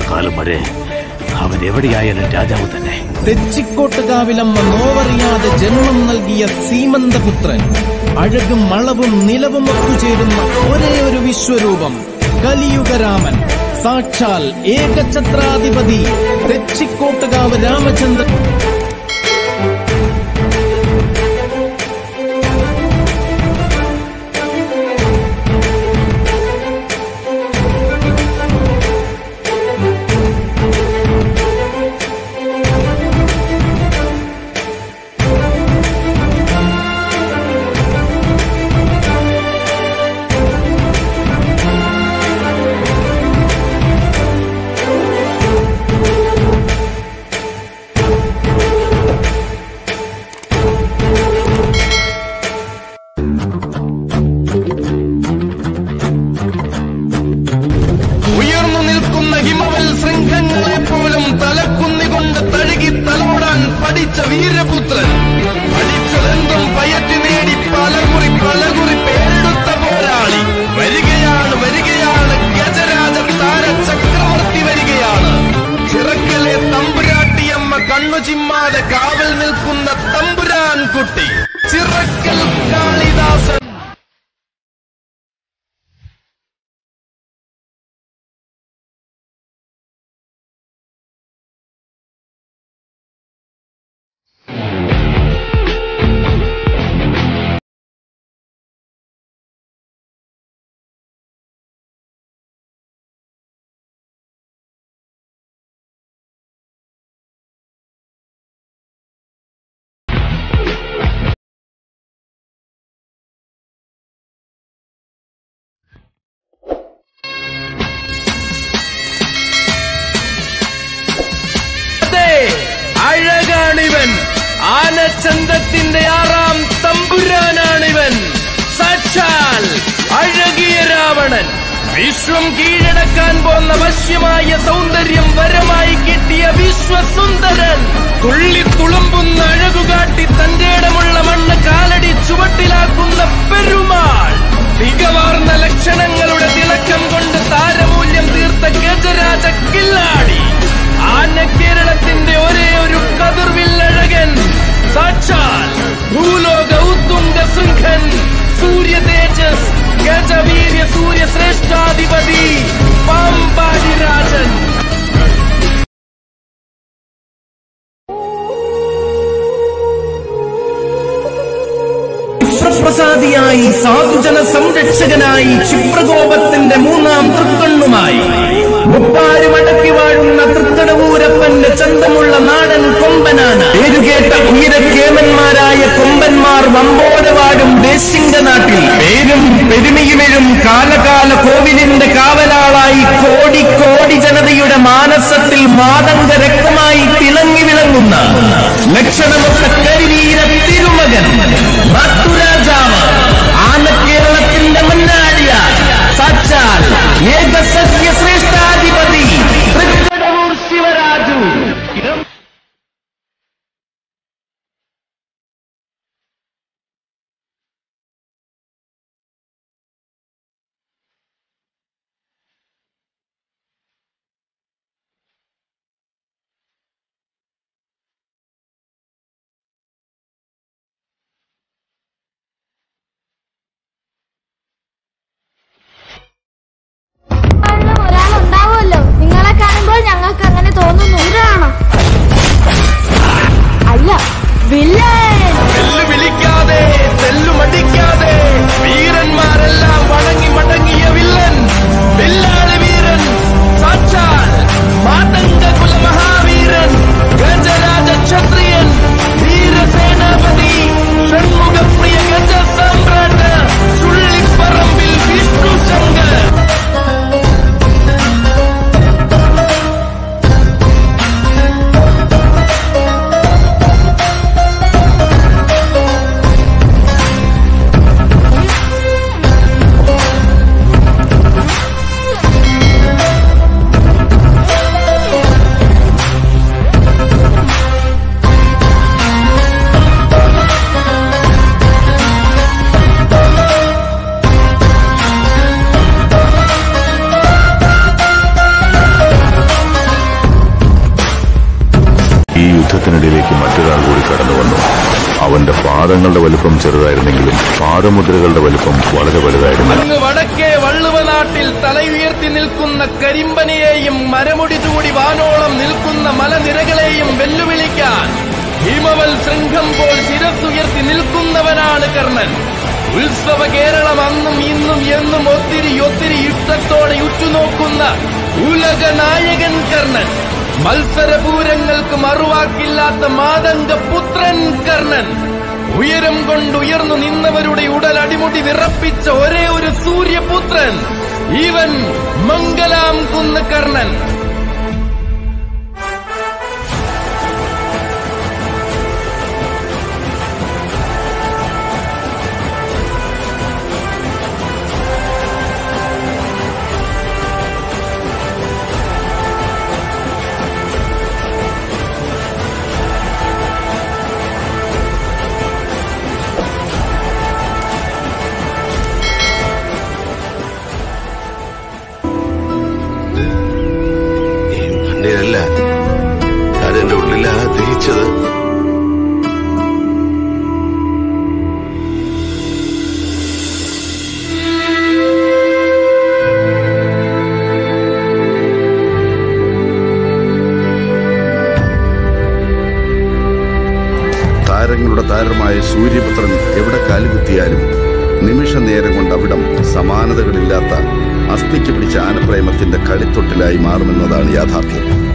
കാലം വരെ അവൻ എവിടെയായാലും രാജാവ് തന്നെ തെച്ചിക്കോട്ടുകാവിലമ്മ നോവറിയാതെ ജന്മം നൽകിയ സീമന്തപുത്രൻ അഴകും മളവും നിലവും ഒത്തുചേരുന്ന ഒരേ ഒരു വിശ്വരൂപം കലിയുഗരാമൻ സാക്ഷാൽ ഏകഛത്രാധിപതി തെച്ചിക്കോട്ടുകാവ് രാമചന്ദ്രൻ ഉയർന്നു നിൽക്കുന്ന ഹിമവൽ ശൃംഖങ്ങളെ പോലും തലക്കുന്നികൊണ്ട് തഴുകി തലോടാൻ പഠിച്ച വീരപുത്രൻ പഠിച്ചതെന്തും പയറ്റി നേടി പലകുറി പലകുറി പേരെടുത്ത പോരാളി വരികയാണ് വരികയാണ് ഗജരാജ താര ചക്രവർത്തി വരികയാണ് ചിറക്കലെ തമ്പുരാട്ടിയമ്മ കണ്ണു ചിമ്മാതെ കാവൽ നിൽക്കുന്ന തമ്പുരാൻ കുട്ടി ചിറക്കൽ കാളിദാസൻ അതെ അഴകാണിവൻ ആനച്ചന്തത്തിന്റെ ആറാം തമ്പുരാനാണിവൻ സാക്ഷാൽ അഴകിയ രാവണൻ വിശ്വം കീഴടക്കാൻ പോന്ന വശ്യമായ സൗന്ദര്യം വരമായി കിട്ടിയ വിശ്വസുന്ദരൻ തുള്ളി തുളുമ്പുന്ന അഴകുകാട്ടി തന്റെ ഇടമുള്ള മണ്ണ് കാലടി ചുവട്ടിലാക്കുന്ന പെരുമാൾ മികവാർന്ന ലക്ഷണങ്ങളുടെ തിളക്കം കൊണ്ട് താരമൂല്യം തീർത്ത ഗജരാജ കില്ലാടി ആന കേരളത്തിന്റെ ഒരേ ഒരു കതിർവില്ലഴകൻ സാക്ഷാൽ ഭൂലോക ഉത്തുംഗ ശൃംഖൻ സൂര്യ തേജസ് ഗജവീര്യ സൂര്യ ശ്രേഷ്ഠാധിപതി പാമ്പാടി രാജൻ വിശ്വപ്രസാദിയായി സാധുജന സംരക്ഷകനായി ക്ഷിപ്രകോപത്തിന്റെ മൂന്നാം തൃക്കണ്ണുമായി മുപ്പാരി മടക്കി വാഴുന്ന തൃക്കടവൂരപ്പന്റെ ചന്തമുള്ള നാടൻ കൊമ്പനാന പേരുകേട്ട ഉയരക്കേമന്മാരായ കൊമ്പന്മാർ വമ്പോടെ വാഴും ദേശിംഗ നാട്ടിൽ പേരും പെരുമയുമെഴും കാലകാല കോവിലിന്റെ കാവലാളായി കോടി കോടി ജനതയുടെ മാനസത്തിൽ മാതംഗ രക്തമായി തിളങ്ങി വിളങ്ങുന്ന ലക്ഷണമൊത്ത കരിവീര തിരുമകൻ നാട്ടുരാജാവ് ആനക്കേരളത്തിന്റെ മുന്നാടിയ സാക്ഷാൽ ഏകസസ്യ ശ്രേഷ്ഠാധിപതി തൃക്കടവൂർ ശിവരാജു ഉള്ള ഒരാളുണ്ടാവുമല്ലോ നിങ്ങളെ കാണുമ്പോൾ ഞങ്ങൾക്ക് അങ്ങനെ തോന്നുന്നു ഇതാണോ അല്ല വില്ലൻ തെല്ലു വിളിക്കാതെ തെല്ലു മടിക്കാതെ വീരന്മാരെല്ലാം വണങ്ങി മടങ്ങിയ വില്ലൻ വില്ലാളി വീരൻ സാക്ഷാൽ മാതംഗ കുല മഹാവീരൻ ഗജരാജ ക്ഷത്രിയൻ വീരസേനാപതി ഷൺമുഖപ്രിയ ഗജ സമ്രാട്ട് ചുള്ളിപ്പറമ്പിൽ വിഷ്ണു ശങ്കർ ഉള്ളിലേക്ക് മറ്റൊരാൾ കൂടി കടന്നു വന്നു അവന്റെ പാദങ്ങളുടെ വലിപ്പം ചെറുതായിരുന്നെങ്കിലും പാദമുദ്രകളുടെ വലിപ്പം വളരെ വലുതായിരുന്നു അങ്ങ് വടക്കേ വള്ളുവ നാട്ടിൽ തലയുയർത്തി നിൽക്കുന്ന കരിമ്പനിയെയും മരമുടി ചൂടി വാനോളം നിൽക്കുന്ന മലനിരകളെയും വെല്ലുവിളിക്കാൻ ഹിമവൽ ശൃംഖം പോൽ ശിരസ്സുയർത്തി നിൽക്കുന്നവനാണ് കർണൻ ഉത്സവ കേരളം അന്നും ഇന്നും എന്നും ഒത്തിരി ഒത്തിരി ഇഷ്ടത്തോടെ ഉറ്റുനോക്കുന്ന ഉലക നായകൻ കർണൻ മത്സരപൂരങ്ങൾക്ക് മറുവാക്കില്ലാത്ത മാതംഗ പുത്രൻ കർണൻ ഉയരം കൊണ്ട് ഉയർന്നു നിന്നവരുടെ ഉടൽ അടിമുടി വിറപ്പിച്ച ഒരേ ഒരു സൂര്യപുത്രൻ ഇവൻ മംഗലാം കുന്ന് കർണൻ മണ്ണിലല്ല അതെന്റെ ഉള്ളിലാ ദഹിച്ചത് താരങ്ങളുടെ താരമായ സൂര്യപുത്രൻ എവിടെ കാലുകുത്തിയാലും നിമിഷ നേരം കൊണ്ട് അവിടം സമാനതകളില്ലാത്ത അസ്ഥിക്ക് പിടിച്ച ആനപ്രേമത്തിന്റെ കളിത്തൊട്ടിലായി മാറുമെന്നതാണ് യാഥാർത്ഥ്യം